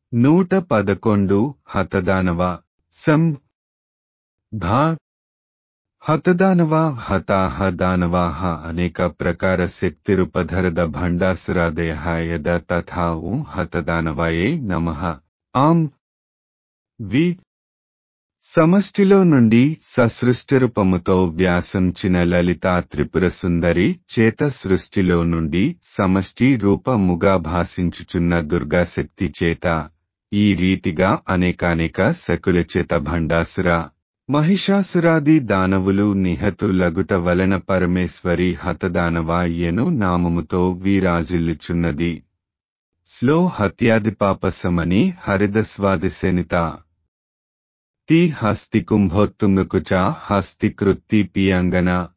నూట పదకొండు హతదానవ సం ధా హతదానవ హతాహ దానవాహ అనేక ప్రకార శక్తిరుపధರದ భండాసురాదయ యద తథా ఓం హతదానవాయే నమః ఆం వి సమష్టిలో నుండి ససృష్టిరూపముతో వ్యాసంచిన లలితా త్రిపుర సుందరి చేత సృష్టిలో నుండి సమష్టి రూపముగా భాషించుచున్న దుర్గాశక్తి చేత ఈ రీతిగా అనేకానేక శకుల చేత భండాసుర మహిషాసురాది దానవులు నిహతులగుట వలన పరమేశ్వరి హతదానవాయ్యను నామముతో వీరాజిల్లుచున్నది స్లో హత్యాదిపాపసమని హరిదస్వాదిశనిత తి హస్తి కుంభోత్తుంగకుచ హస్తి కృత్తి పియంగన